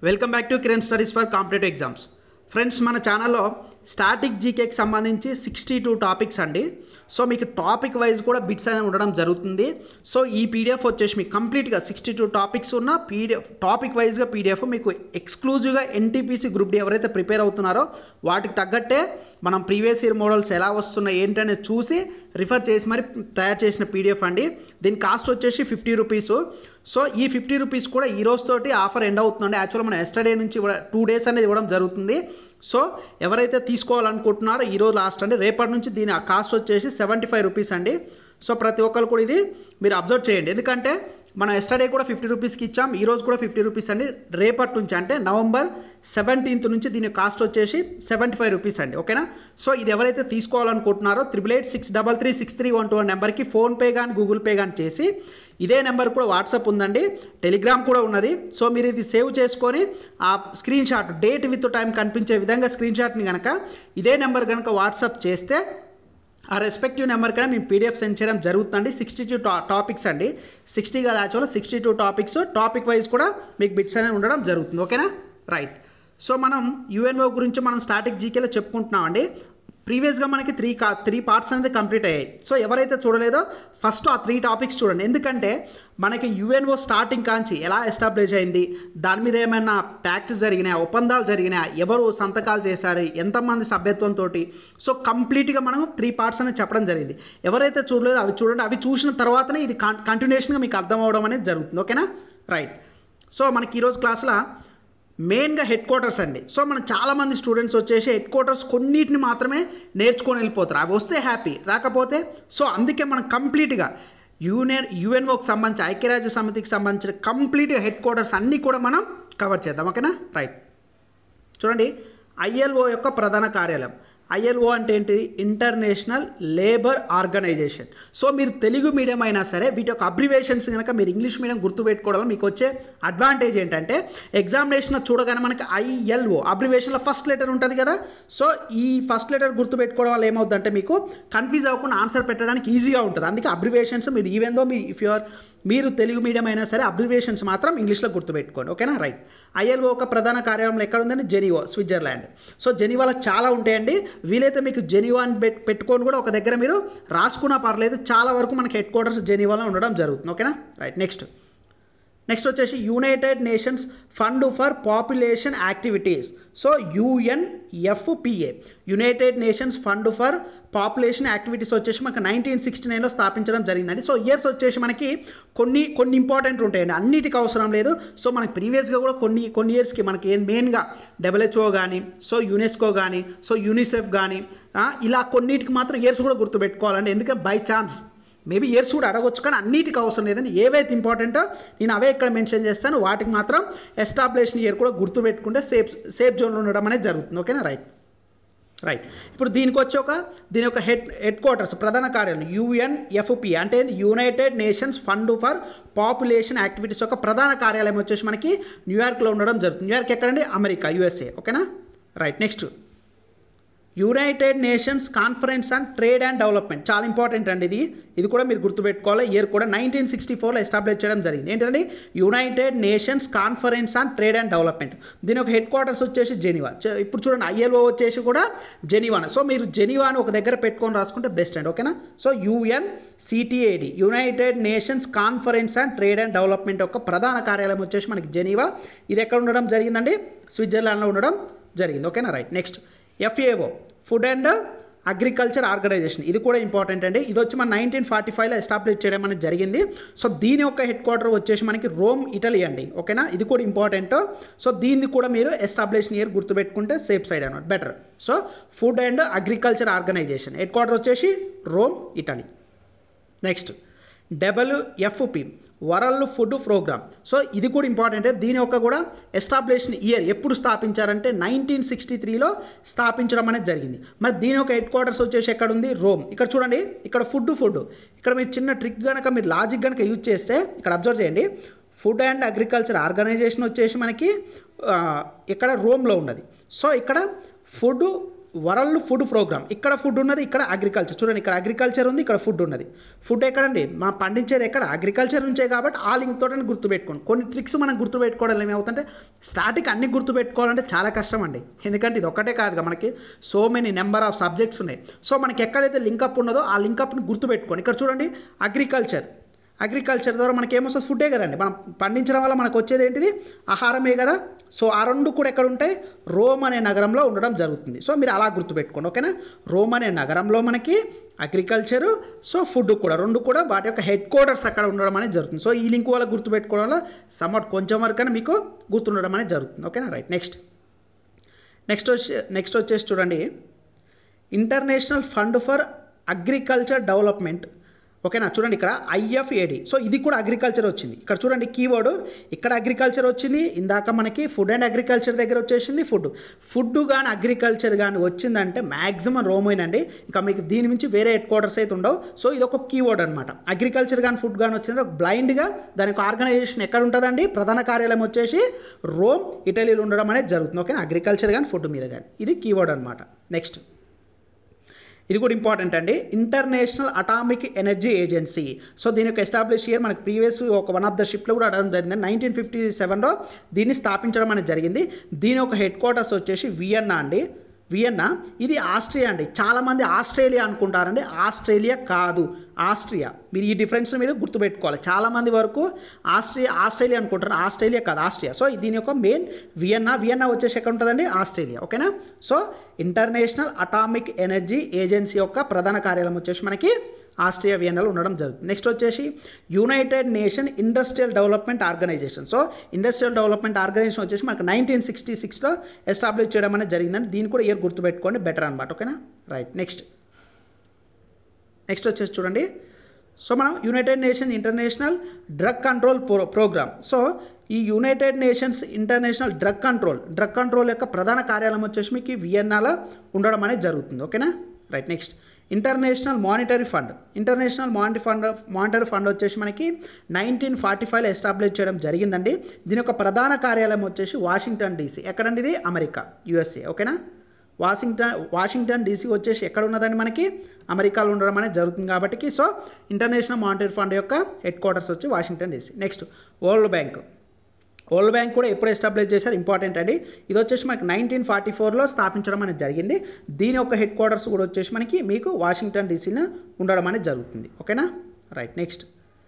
welcome back to Kiran studies for competitive exams friends మన ఛానల్లో static జీకేకి సంబంధించి సిక్స్టీ టూ టాపిక్స్ అండి సో మీకు టాపిక్ వైజ్ కూడా బిట్స్ అనేవి ఉండడం జరుగుతుంది సో ఈ పీడిఎఫ్ వచ్చేసి మీకు కంప్లీట్గా సిక్స్టీ టూ టాపిక్స్ ఉన్న పీడిఎఫ్ టాపిక్ వైజ్గా పీడిఎఫ్ మీకు ఎక్స్క్లూజివ్గా ఎన్టీపీసీ గ్రూప్ డి ఎవరైతే ప్రిపేర్ అవుతున్నారో వాటికి తగ్గట్టే మనం ప్రీవియస్ ఇయర్ మోడల్స్ ఎలా వస్తున్నాయి ఏంటనేది చూసి రిఫర్ చేసి మరి తయారు చేసిన పీడిఎఫ్ అండి దీని కాస్ట్ వచ్చేసి ఫిఫ్టీ రూపీస్ సో ఈ ఫిఫ్టీ రూపీస్ కూడా ఈ రోజుతోటి ఆఫర్ ఎండ్ అవుతుందండి యాక్చువల్గా మన ఎస్టర్డే నుంచి కూడా టూ డేస్ అనేది ఇవ్వడం జరుగుతుంది సో ఎవరైతే తీసుకోవాలనుకుంటున్నారో ఈ రోజు లాస్ట్ అండి రేపటి నుంచి దీని ఆ కాస్ట్ వచ్చేసి సెవెంటీ ఫైవ్ రూపీస్ అండి సో ప్రతి ఒక్కరు కూడా ఇది మీరు అబ్జర్వ్ చేయండి ఎందుకంటే మనం ఎస్టర్డే కూడా ఫిఫ్టీ రూపీస్కి ఇచ్చాం ఈ రోజు కూడా ఫిఫ్టీ రూపీస్ అండి రేపటి నుంచి అంటే నవంబర్ సెవెంటీన్త్ నుంచి దీని కాస్ట్ వచ్చేసి సెవెంటీ ఫైవ్ రూపీస్ అండి ఓకేనా సో ఇది ఎవరైతే తీసుకోవాలనుకుంటున్నారో triple eight six double three six three one two one నెంబర్కి ఫోన్పే కానీ గూగుల్ పే కానీ చేసి ఇదే నెంబర్ కూడా వాట్సాప్ ఉందండి టెలిగ్రామ్ కూడా ఉన్నది సో మీరు ఇది సేవ్ చేసుకొని ఆ screen shot date with time కనిపించే విధంగా స్క్రీన్ షాట్ని కనుక ఇదే నెంబర్ కనుక వాట్సాప్ చేస్తే ఆ రెస్పెక్టివ్ నెంబర్ కన్నా మేము పీడిఎఫ్ సెండ్ చేయడం జరుగుతుంది సిక్స్టీ టూ టా టాపిక్స్ అండి సిక్స్టీ కాదు actual sixty two topics topic wise కూడా మీకు బిట్స్ అనేవి ఉండడం జరుగుతుంది ఓకేనా రైట్ సో మనం యుఎన్ఓ గురించి మనం స్టాటిక్ జీకేలో చెప్పుకుంటున్నామండి ప్రీవియస్గా మనకి త్రీ కా త్రీ పార్ట్స్ అనేది కంప్లీట్ అయ్యాయి సో ఎవరైతే చూడలేదో ఫస్ట్ ఆ త్రీ టాపిక్స్ చూడండి ఎందుకంటే మనకి యుఎన్ఓ స్టార్టింగ్ కాంచి ఎలా ఎస్టాబ్లిష్ అయింది దాని మీద ఏమైనా ప్యాక్ట్స్ జరిగినాయా ఒప్పందాలు జరిగినాయా ఎవరు సంతకాలు చేశారు ఎంతమంది సభ్యత్వంతో సో కంప్లీట్గా మనం త్రీ పార్ట్స్ అనేది చెప్పడం జరిగింది ఎవరైతే చూడలేదో అవి చూడండి అవి చూసిన తర్వాతనే ఇది కంటిన్యూషన్గా మీకు అర్థం అవడం అనేది జరుగుతుంది ఓకేనా రైట్ సో మనకి ఈరోజు క్లాస్లో మెయిన్గా హెడ్ క్వార్టర్స్ అండి సో మన చాలామంది స్టూడెంట్స్ వచ్చేసి హెడ్ క్వార్టర్స్ కొన్నిటిని మాత్రమే నేర్చుకొని వెళ్ళిపోతారు అవి వస్తే హ్యాపీ రాకపోతే సో అందుకే మనం కంప్లీట్గా యూనియన్ యుఎన్ఓకి సంబంధించి ఐక్యరాజ్య సమితికి సంబంధించిన కంప్లీట్ హెడ్ క్వార్టర్స్ అన్నీ కూడా మనం కవర్ చేద్దాం ఓకేనా రైట్ చూడండి ఐఎల్ఓ యొక్క ప్రధాన కార్యాలయం ఐఎల్ఓ అంటే ఏంటి ఇంటర్నేషనల్ లేబర్ ఆర్గనైజేషన్ సో మీరు తెలుగు మీడియం అయినా సరే వీటి యొక్క అబ్రివేషన్స్ కనుక మీరు ఇంగ్లీష్ మీడియం గుర్తుపెట్టుకోవడం మీకు వచ్చే అడ్వాంటేజ్ ఏంటంటే ఎగ్జామినేషన్ చూడగానే మనకి ఐఎల్ఓ అబ్రివేషన్లో ఫస్ట్ లెటర్ ఉంటుంది కదా సో ఈ ఫస్ట్ లెటర్ గుర్తుపెట్టుకోవడం వల్ల ఏమవుతుందంటే మీకు కన్ఫ్యూజ్ అవ్వకుండా ఆన్సర్ పెట్టడానికి ఈజీగా ఉంటుంది అందుకే అబ్రివేషన్స్ మీరు ఈవెన్ దో మీ ఇఫ్ యూఆర్ మీరు తెలుగు మీడియం అయినా సరే అబ్రివేషన్స్ మాత్రం ఇంగ్లీష్లో గుర్తుపెట్టుకోండి ఓకేనా రైట్ ఐఎల్ఓ ఒక ప్రధాన కార్యాలయం ఎక్కడ ఉందండి జెనీవా స్విట్జర్లాండ్ సో జెనీవాలో చాలా ఉంటాయండి వీలైతే మీకు జెనీవా అని పెట్ పెట్టుకొని కూడా ఒక దగ్గర మీరు రాసుకున్నా పర్లేదు చాలా వరకు మనకి హెడ్ క్వార్టర్స్ జెనీవాలో ఉండడం జరుగుతుంది ఓకేనా రైట్ నెక్స్ట్ నెక్స్ట్ వచ్చేసి United Nations fund for population activities so UNFPA United Nations fund for population activities వచ్చేసి మనకి నైన్టీన్ సిక్స్టీ నైన్లో స్థాపించడం జరిగిందండి సో ఇయర్స్ వచ్చేసి మనకి కొన్ని కొన్ని ఇంపార్టెంట్ ఉంటాయండి అన్నిటికీ అవసరం లేదు సో మనకి ప్రీవియస్గా కూడా కొన్ని కొన్ని ఇయర్స్కి మనకి ఏం మెయిన్గా డబ్ల్యూహెచ్ఓ కానీ సో యునెస్కో కానీ సో యూనిసెఫ్ కానీ ఇలా కొన్నిటికి మాత్రం ఇయర్స్ కూడా గుర్తుపెట్టుకోవాలండి ఎందుకంటే బై ఛాన్స్ మేబీ ఇయర్స్ కూడా అడగొచ్చు కానీ అన్నిటికీ అవసరం లేదండి ఏవైతే ఇంపార్టెంటో నేను అవే ఇక్కడ మెన్షన్ చేస్తాను వాటికి మాత్రం ఎస్టాబ్లిషన్ ఇయర్ కూడా గుర్తుపెట్టుకుంటే సేఫ్ సేఫ్ జోన్లో ఉండడం అనేది జరుగుతుంది ఓకేనా రైట్ రైట్ ఇప్పుడు దీనికి వచ్చి ఒక దీని యొక్క హెడ్ హెడ్ క్వార్టర్స్ ప్రధాన కార్యాలయం యుఎన్ఎఫ్పి అంటే United Nations fund for population activities యొక్క ప్రధాన కార్యాలయం వచ్చేసి మనకి న్యూయార్క్లో ఉండడం జరుగుతుంది న్యూయార్క్ ఎక్కడండి అమెరికా యుఎస్ఏ ఓకేనా right next United Nations conference on trade and development చాలా ఇంపార్టెంట్ అండి ఇది ఇది కూడా మీరు గుర్తుపెట్టుకోవాలి ఇయర్ కూడా నైన్టీన్ సిక్స్టీ ఫోర్లో ఎస్టాబ్లిష్ చేయడం జరిగింది ఏంటంటే United Nations conference on trade and development దీని ఒక హెడ్ క్వార్టర్స్ వచ్చేసి జెనీవా ఇప్పుడు చూడండి ఐఎల్ఓ వచ్చేసి కూడా జెనీవాన సో మీరు జెనీవాని ఒక దగ్గర పెట్టుకొని రాసుకుంటే బెస్ట్ అండి ఓకేనా so UN CTAD United Nations conference and trade and development యొక్క ప్రధాన కార్యాలయం వచ్చేసి మనకి జెనీవా ఇది ఎక్కడ ఉండడం జరిగిందండి స్విట్జర్లాండ్లో ఉండడం జరిగింది ఓకేనా right next FAO food and agriculture organization ఇది కూడా ఇంపార్టెంట్ అండి ఇది వచ్చి మన నైన్టీన్ ఫార్టీ ఫైవ్లో ఎస్టాబ్లిష్ చేయడం అనేది జరిగింది సో దీని యొక్క హెడ్ క్వార్టర్ వచ్చేసి మనకి రోమ్ ఇటలీ అండి ఓకేనా ఇది కూడా ఇంపార్టెంట్ సో దీన్ని కూడా మీరు ఎస్టాబ్లిషన్ ఇయర్ గుర్తుపెట్టుకుంటే సేఫ్ సైడ్ అనమాట better so food and agriculture organization headquarter వచ్చేసి Rome Italy next WFP world food programme so ఇది కూడా ఇంపార్టెంట్ దీని యొక్క కూడా ఎస్టాబ్లిషన్ ఇయర్ ఎప్పుడు స్థాపించారంటే నైన్టీన్ సిక్స్టీ త్రీలో స్థాపించడం అనేది జరిగింది మరి దీని యొక్క హెడ్ క్వార్టర్స్ వచ్చేసి ఎక్కడ ఉంది రోమ్ ఇక్కడ చూడండి ఇక్కడ ఫుడ్ ఫుడ్ ఇక్కడ మీరు చిన్న ట్రిక్ కనుక మీరు లాజిక్ కనుక యూజ్ చేస్తే ఇక్కడ అబ్జర్వ్ చేయండి ఫుడ్ అండ్ అగ్రికల్చర్ ఆర్గనైజేషన్ వచ్చేసి మనకి ఇక్కడ రోమ్లో ఉన్నది సో ఇక్కడ ఫుడ్ వరల్డ్ ఫుడ్ ప్రోగ్రామ్ ఇక్కడ ఫుడ్ ఉన్నది ఇక్కడ అగ్రికల్చర్ చూడండి ఇక్కడ అగ్రికల్చర్ ఉంది ఇక్కడ ఫుడ్ ఉన్నది ఫుడ్ ఎక్కడండి మనం పండించేది ఎక్కడ అగ్రికల్చర్ నుంచే కాబట్టి ఆ లింక్ తోటి గుర్తుపెట్టుకోండి కొన్ని ట్రిక్స్ మనం గుర్తుపెట్టుకోవడం ఏమవుతుంటే స్టార్టింగ్ అన్ని గుర్తుపెట్టుకోవాలంటే చాలా కష్టం అండి ఎందుకంటే ఇది ఒకటే కాదుగా మనకి so many number of subjects ఉన్నాయి సో మనకి ఎక్కడైతే లింకప్ ఉన్నదో ఆ లింకప్ని గుర్తుపెట్టుకోండి ఇక్కడ చూడండి అగ్రికల్చర్ అగ్రికల్చర్ ద్వారా మనకి ఏమొస్తుంది ఫుడ్డే కదండి మనం పండించడం వల్ల మనకు వచ్చేది ఏంటిది ఆహారమే కదా సో ఆ రెండు కూడా ఎక్కడ ఉంటాయి రోమ్ అనే నగరంలో ఉండడం జరుగుతుంది సో మీరు అలా గుర్తుపెట్టుకోండి ఓకేనా రోమ్ అనే నగరంలో మనకి అగ్రికల్చరు సో ఫుడ్ కూడా రెండు కూడా వాటి యొక్క హెడ్ క్వార్టర్స్ అక్కడ ఉండడం అనేది జరుగుతుంది సో ఈ లింక్ వల్ల గుర్తుపెట్టుకోవడం వల్ల సమ్వాట్ కొంచెం వరకైనా మీకు గుర్తుండడం అనేది జరుగుతుంది ఓకేనా రైట్ నెక్స్ట్ నెక్స్ట్ వచ్చి నెక్స్ట్ వచ్చేసి చూడండి international fund for agriculture development ఓకేనా చూడండి ఇక్కడ ఐఎఫ్ఏడి సో ఇది కూడా అగ్రికల్చర్ వచ్చింది ఇక్కడ చూడండి కీవర్డ్ ఇక్కడ అగ్రికల్చర్ వచ్చింది ఇందాక మనకి ఫుడ్ అండ్ అగ్రికల్చర్ దగ్గర వచ్చేసింది ఫుడ్ ఫుడ్ కానీ అగ్రికల్చర్ కానీ వచ్చిందంటే మ్యాక్సిమం రోమైన్ అండి ఇంకా మీకు దీని నుంచి వేరే హెడ్ క్వార్టర్స్ అయితే ఉండవు సో ఇది ఒక కీవర్డ్ అనమాట అగ్రికల్చర్ కానీ ఫుడ్ కానీ వచ్చిందంటే బ్లైండ్గా దానికి ఆర్గనైజేషన్ ఎక్కడ ఉంటుందండి ప్రధాన కార్యాలయం వచ్చేసి రోమ్ ఇటలీలో ఉండడం అనేది జరుగుతుంది ఓకేనా అగ్రికల్చర్ కానీ ఫుడ్ మీద కానీ ఇది కీవర్డ్ అనమాట నెక్స్ట్ ఇది కూడా ఇంపార్టెంట్ అండి international atomic energy agency so దీని యొక్క ఎస్టాబ్లిష్ ఇయర్ మనకి ప్రీవియస్ ఒక వన్ ఆఫ్ ద షిప్లో కూడా అడగడం జరిగింది నైన్టీన్ ఫిఫ్టీ సెవెన్లో దీన్ని స్థాపించడం అనేది జరిగింది దీని యొక్క హెడ్ క్వార్టర్స్ వచ్చేసి వియన్నా అండి వియన్నా ఇది ఆస్ట్రియా అండి చాలామంది ఆస్ట్రేలియా అనుకుంటారండి ఆస్ట్రేలియా కాదు ఆస్ట్రియా మీరు ఈ డిఫరెన్స్ మీరు గుర్తుపెట్టుకోవాలి చాలామంది వరకు ఆస్ట్రియా ఆస్ట్రేలియా అనుకుంటారు ఆస్ట్రేలియా కాదు ఆస్ట్రియా సో దీని యొక్క మెయిన్ వియన్నా వియన్నా వచ్చేసి ఎక్కడ ఉంటుందండి ఆస్ట్రేలియా ఓకేనా so international atomic energy agency యొక్క ప్రధాన కార్యాలయం వచ్చేసి మనకి ఆస్ట్రియా వియన్నాలో ఉండడం జరుగుతుంది నెక్స్ట్ వచ్చేసి united nation industrial development organisation so industrial development organisation వచ్చేసి మనకు నైన్టీన్ సిక్స్టీ సిక్స్లో ఎస్టాబ్లిష్ చేయడం అనేది జరిగిందని దీన్ని కూడా ఇయర్ గుర్తుపెట్టుకోండి బెటర్ అనమాట ఓకేనా రైట్ నెక్స్ట్ నెక్స్ట్ వచ్చేసి చూడండి సో మనం united nation international drug control pro programme so ఈ united nations international drug control drug control యొక్క ప్రధాన కార్యాలయం వచ్చేసి మీకు ఈ వియన్నాలో ఉండడం అనేది జరుగుతుంది ఓకేనా right next international monetary fund international monetary fund monetary fund వచ్చేసి మనకి నైన్టీన్ ఫార్టీ ఫైవ్లో ఎస్టాబ్లిష్ చేయడం జరిగిందండి దీని యొక్క ప్రధాన కార్యాలయం వచ్చేసి వాషింగ్టన్ డీసీ ఎక్కడండి ఇది అమెరికా యుఎస్ఏ ఓకేనా వాషింగ్టన్ వాషింగ్టన్ డీసీ వచ్చేసి ఎక్కడ ఉన్నదండి మనకి అమెరికాలో ఉండడం అనేది జరుగుతుంది కాబట్టి సో ఇంటర్నేషనల్ మానిటరీ ఫండ్ యొక్క హెడ్ క్వార్టర్స్ వచ్చి Washington DC next world bank world bank కూడా ఎప్పుడు ఎస్టాబ్లిష్ చేశారు ఇంపార్టెంట్ అండి ఇది వచ్చేసి మనకి నైన్టీన్ ఫార్టీ ఫోర్లో స్థాపించడం అనేది జరిగింది దీని యొక్క హెడ్ క్వార్టర్స్ కూడా వచ్చేసి మనకి మీకు వాషింగ్టన్ డీసీలో ఉండడం అనేది జరుగుతుంది ఓకేనా right next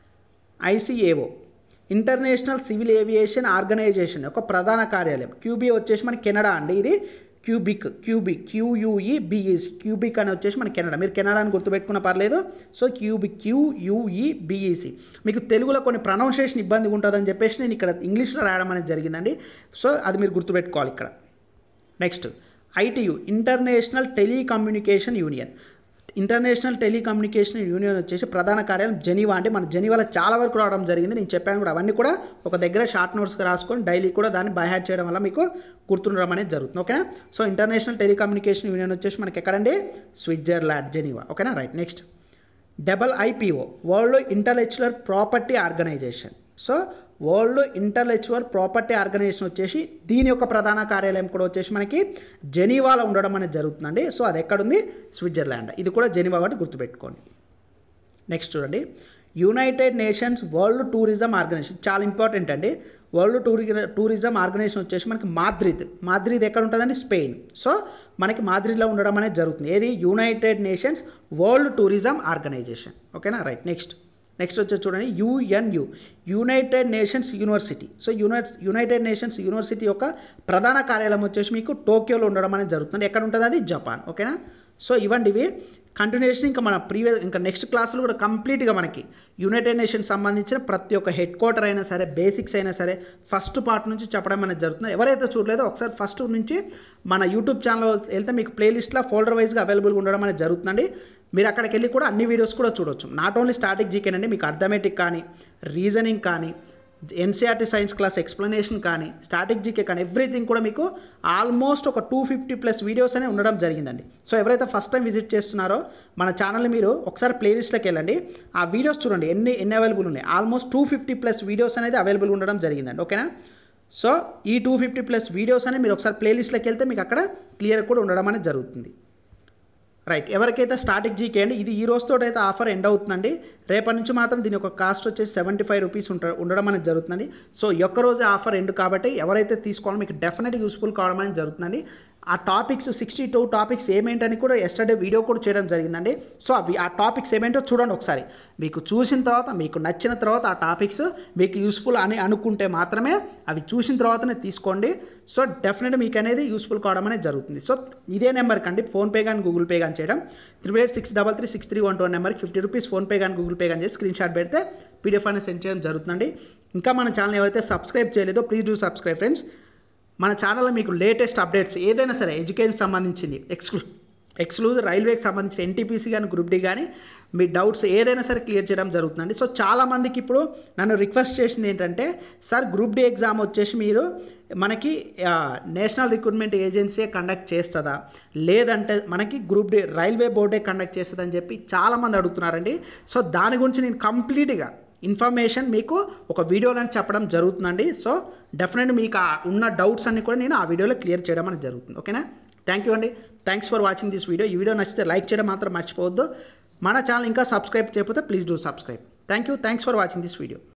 ICAO international civil aviation organisation యొక్క ప్రధాన కార్యాలయం క్యూబీ వచ్చేసి మన కెనడా అండి ఇది Quebec Quebec Q U E B E C Quebec అని వచ్చేసి మన కెనడా మీరు కెనడా అని గుర్తుపెట్టుకున్న పర్లేదు సో క్యూబిక్ క్యూయూఈ బిఈసి మీకు తెలుగులో కొన్ని ప్రొనౌన్సియేషన్ ఇబ్బందిగా ఉంటుందని చెప్పేసి నేను ఇక్కడ ఇంగ్లీష్లో రాయడం అనేది జరిగిందండి సో అది మీరు గుర్తుపెట్టుకోవాలి ఇక్కడ next ITU international telecommunication union international telecommunication union వచ్చేసి ప్రధాన కార్యాలయం జెనీవా అంటే మన జెనీవాలో చాలా వరకు రావడం జరిగింది నేను చెప్పాను కూడా అవన్నీ కూడా ఒక దగ్గర షార్ట్ నోట్స్గా రాసుకొని డైలీ కూడా దాన్ని బైహాడ్ చేయడం వల్ల మీకు గుర్తుండడం అనేది జరుగుతుంది ఓకేనా సో ఇంటర్నేషనల్ టెలికమ్యూనికేషన్ యూనియన్ వచ్చేసి మనకి ఎక్కడండి స్విట్జర్లాండ్ జెనీవా ఓకేనా right next double IPO world intellectual property organisation so world intellectual property organisation వచ్చేసి దీని యొక్క ప్రధాన కార్యాలయం కూడా వచ్చేసి మనకి జెనీవాలో ఉండడం అనేది జరుగుతుందండి సో అది ఎక్కడుంది స్విట్జర్లాండ్ ఇది కూడా జెనీవా కాబట్టి గుర్తుపెట్టుకోండి నెక్స్ట్ చూడండి united nations world tourism organisation చాలా ఇంపార్టెంట్ అండి వరల్డ్ టూరి టూరిజం ఆర్గనైజేషన్ వచ్చేసి మనకి మాద్రిద్ మాద్రిద్ ఎక్కడ ఉంటుందండి స్పెయిన్ సో మనకి మాద్రిద్లో ఉండడం అనేది జరుగుతుంది ఏది united nations world tourism organisation ఓకేనా రైట్ నెక్స్ట్ నెక్స్ట్ వచ్చేసి చూడండి UNU united nations university so unite united nations university యొక్క ప్రధాన కార్యాలయం వచ్చేసి మీకు టోక్యోలో ఉండడం అనేది జరుగుతుంది ఎక్కడ ఉంటుంది అది జపాన్ ఓకేనా సో ఇవ్వండి ఇవి కంటిన్యూషన్ ఇంకా మన ప్రీవియస్ ఇంకా నెక్స్ట్ క్లాసులు కూడా కంప్లీట్గా మనకి యునైటెడ్ నేషన్స్ సంబంధించిన ప్రతి ఒక్క హెడ్ క్వార్టర్ అయినా సరే బేసిక్స్ అయినా సరే ఫస్ట్ పార్ట్ నుంచి చెప్పడం అనేది జరుగుతుంది ఎవరైతే చూడలేదో ఒకసారి ఫస్ట్ నుంచి మన యూట్యూబ్ ఛానల్ వెళ్తే మీకు ప్లేలిస్ట్లో ఫోల్డర్ వైజ్గా అవైలబుల్గా ఉండడం అనేది జరుగుతుందండి మీరు అక్కడికి వెళ్ళి కూడా అన్ని వీడియోస్ కూడా చూడొచ్చు నాట్ ఓన్లీ స్టాటిక్ జీకేనండి మీకు అర్థమెటిక్ కానీ రీజనింగ్ కానీ ఎన్సీఆర్టీ సైన్స్ క్లాస్ ఎక్స్ప్లెనేషన్ కానీ స్టాటిక్ జీకే కానీ ఎవ్రీథింగ్ కూడా మీకు ఆల్మోస్ట్ ఒక టూ ఫిఫ్టీ ప్లస్ వీడియోస్ అనే ఉండడం జరిగిందండి సో ఎవరైతే ఫస్ట్ టైం విజిట్ చేస్తున్నారో మన ఛానల్ని మీరు ఒకసారి ప్లేలిస్ట్లోకి వెళ్ళండి ఆ వీడియోస్ చూడండి ఎన్ని ఎన్ని అవైలబుల్ ఉన్నాయి almost two fifty plus videos అనేది అవైలబుల్ ఉండడం జరిగిందండి ఓకేనా సో ఈ టూ ఫిఫ్టీ ప్లస్ వీడియోస్ అని మీరు ఒకసారి ప్లేలిస్ట్లోకి వెళ్తే మీకు అక్కడ క్లియర్ కూడా ఉండడం అనేది జరుగుతుంది రైట్ ఎవరికైతే స్టార్టింగ్ జీకే అండి ఇది ఈ రోజుతో అయితే ఆఫర్ ఎండ్ అవుతుందండి రేపటి నుంచి మాత్రం దీని యొక్క కాస్ట్ వచ్చేసి సెవెంటీ ఫైవ్ రూపీస్ ఉంట ఉండడం అనేది జరుగుతుందండి సో ఈ ఒక్క రోజే ఆఫర్ ఎండ్ కాబట్టి ఎవరైతే తీసుకోవాలో మీకు డెఫినెట్గా యూస్ఫుల్ కావడం అనేది జరుగుతుందండి ఆ టాపిక్స్ సిక్స్టీ టూ టాపిక్స్ ఏమేంటని కూడా ఎస్టర్డే వీడియో కూడా చేయడం జరిగిందండి సో అవి ఆ టాపిక్స్ ఏమేంటో చూడండి ఒకసారి మీకు చూసిన తర్వాత మీకు నచ్చిన తర్వాత ఆ టాపిక్స్ మీకు యూస్ఫుల్ అని అనుకుంటే మాత్రమే అవి చూసిన తర్వాతనే తీసుకోండి సో డెఫినెట్ మీకు అనేది యూస్ఫుల్ కావడం అనేది జరుగుతుంది సో ఇదే నెంబర్కి అండి ఫోన్పే కానీ గూగుల్ పే కానీ చేయడం triple eight six double three six three one two నెంబర్కి ఫిఫ్టీ రూపీస్ ఫోన్పే కానీ గూగుల్ పే కానీ చేసి స్క్రీన్ షాట్ పెడితే పీడిఎఫ్ అనేది సెండ్ చేయడం జరుగుతుందండి ఇంకా మన ఛానల్ ఎవరైతే సబ్స్క్రైబ్ చేయలేదో ప్లీజ్ డూ సబ్స్క్రైబ్ ఫ్రెండ్స్ మన ఛానల్లో మీకు లేటెస్ట్ అప్డేట్స్ ఏదైనా సరే ఎడ్యుకేషన్ సంబంధించింది ఎక్స్క్లూ ఎక్స్క్లూజివ్ రైల్వేకి సంబంధించిన ఎన్టీపీసీ కానీ గ్రూప్ డి కానీ మీ డౌట్స్ ఏదైనా సరే క్లియర్ చేయడం జరుగుతుందండి సో చాలామందికి ఇప్పుడు నన్ను రిక్వెస్ట్ చేసింది ఏంటంటే సార్ గ్రూప్ డి ఎగ్జామ్ వచ్చేసి మీరు మనకి ఆ, నేషనల్ రిక్రూట్మెంట్ ఏజెన్సీ కండక్ట్ చేస్తుందా లేదంటే మనకి గ్రూప్ డి రైల్వే బోర్డే కండక్ట్ చేస్తుందని చెప్పి చాలామంది అడుగుతున్నారండి సో దాని గురించి నేను కంప్లీట్గా ఇన్ఫర్మేషన్ మీకు ఒక వీడియోలో చెప్పడం జరుగుతుందండి సో డెఫినెట్ మీకు ఆ ఉన్న డౌట్స్ అన్ని కూడా నేను ఆ వీడియోలో క్లియర్ చేయడం అనేది జరుగుతుంది ఓకేనా థ్యాంక్ యూ అండి thanks for watching this video ఈ వీడియో నచ్చితే లైక్ చేయడం మాత్రం మర్చిపోవద్దు మన ఛానల్ ఇంకా సబ్స్క్రైబ్ చేయకపోతే please do subscribe thank you thanks for watching this video